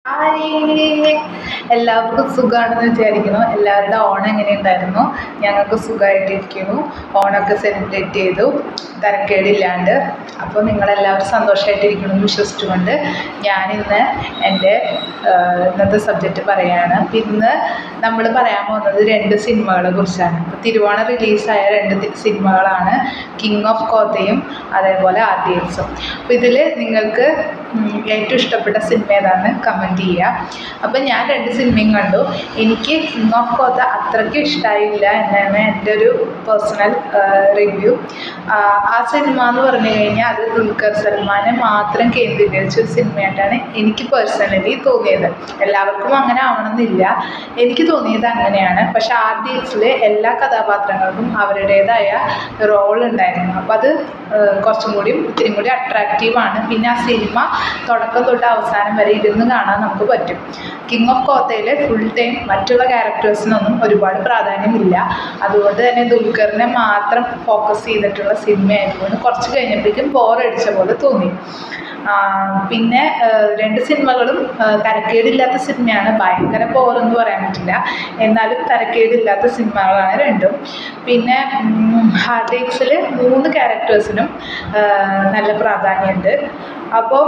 hi എല്ലാവർക്കും സുഖമാണെന്ന് വിചാരിക്കുന്നു എല്ലാവരുടെ ഓണം എങ്ങനെയുണ്ടായിരുന്നു ഞങ്ങൾക്ക് സുഖമായിട്ടിരിക്കുന്നു ഓണമൊക്കെ സെലിബ്രേറ്റ് ചെയ്തു തരക്കേടില്ലാണ്ട് അപ്പോൾ നിങ്ങളെല്ലാവരും സന്തോഷമായിട്ടിരിക്കണം എന്ന് വിശ്വസിച്ചുകൊണ്ട് ഞാനിന്ന് എൻ്റെ ആഹ്, ഇന്നത്തെ സബ്ജക്റ്റ് പറയുകയാണ് അപ്പം ഇന്ന് നമ്മൾ പറയാൻ പോകുന്നത് രണ്ട് സിനിമകളെ കുറിച്ചാണ് ഇപ്പോൾ തിരുവോണം റിലീസായ രണ്ട് തി- സിനിമകളാണ് കിങ് ഓഫ് കോത്തയും അതേപോലെ ആർ ഡി എക്സും അപ്പോൾ ഇതിൽ നിങ്ങൾക്ക് ഉം, ഏറ്റവും ഇഷ്ടപ്പെട്ട സിനിമ ഏതാണെന്ന് കമൻറ്റ് ചെയ്യുക അപ്പം ഞാൻ രണ്ട് സിനിമയും കണ്ടു എനിക്ക് കിങ് ഓഫ് കോത്ത അത്രയ്ക്ക് ഇഷ്ടമായില്ല എന്നാണ് എൻ്റെ ഒരു പേഴ്സണൽ റിവ്യൂ ആ സിനിമ എന്ന് പറഞ്ഞു കഴിഞ്ഞാൽ അത് ദുൽഖർ സൽമാനെ മാത്രം കേന്ദ്രീകരിച്ച ഒരു സിനിമയായിട്ടാണ് എനിക്ക് പേഴ്സണലി തോന്നിയത് എല്ലാവർക്കും അങ്ങനെ ആവണമെന്നില്ല എനിക്ക് തോന്നിയത് അങ്ങനെയാണ് പക്ഷെ ആർ ഡി എക്സിലെ എല്ലാ കഥാപാത്രങ്ങൾക്കും അവരുടേതായ റോൾ ഉണ്ടായിരുന്നു അപ്പോൾ അത് ഏഹ്, കുറച്ചും കൂടി ഇത്തിരി കൂടി അട്രാക്റ്റീവാണ് പിന്നെ ആ സിനിമ തുടക്കം തൊട്ട് അവസാനം വരെ ഇരുന്ന് കാണാൻ നമുക്ക് പറ്റും കിങ് ഓഫ് കോത്തയിലെ ഫുൾ ടൈം മറ്റുള്ള ക്യാരക്ടേഴ്സിനൊന്നും ഒരുപാട് പ്രാധാന്യമില്ല അതുകൊണ്ട് തന്നെ ദുൽഖറിനെ മാത്രം ഫോക്കസ് ചെയ്തിട്ടുള്ള സിനിമയായതുകൊണ്ട് കുറച്ച് കഴിഞ്ഞപ്പോഴേക്കും ബോറടിച്ച പോലെ തോന്നി ആ, പിന്നെ ഏഹ്, രണ്ട് സിനിമകളും ഏഹ്, തരക്കേടില്ലാത്ത സിനിമയാണ് ഭയങ്കര ബോറെന്ന് പറയാൻ പറ്റില്ല എന്നാലും തരക്കേടില്ലാത്ത സിനിമകളാണ് രണ്ടും പിന്നെ ഹാർഡ് എക്സിൽ മൂന്ന് ക്യാരക്ടേഴ്സിനും നല്ല പ്രാധാന്യമുണ്ട് അപ്പോൾ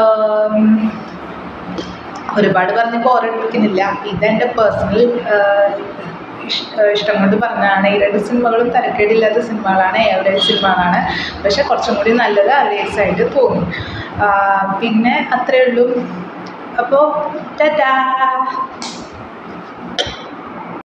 ഒരുപാട് പറഞ്ഞ് ബോറടിപ്പിക്കുന്നില്ല ഇതെൻ്റെ പേഴ്സണൽ ഇഷ്ടം കൊണ്ട് പറഞ്ഞതാണ് ഈ രണ്ട് സിനിമകളും തരക്കേടില്ലാത്ത സിനിമകളാണ് ഏവറേജ് സിനിമകളാണ് പക്ഷെ കുറച്ചും കൂടി നല്ലത് അവേഴ്സ് ആയിട്ട് തോന്നി ആ, പിന്നെ അത്രയേ ഉള്ളൂ അപ്പോൾ ടാറ്റാ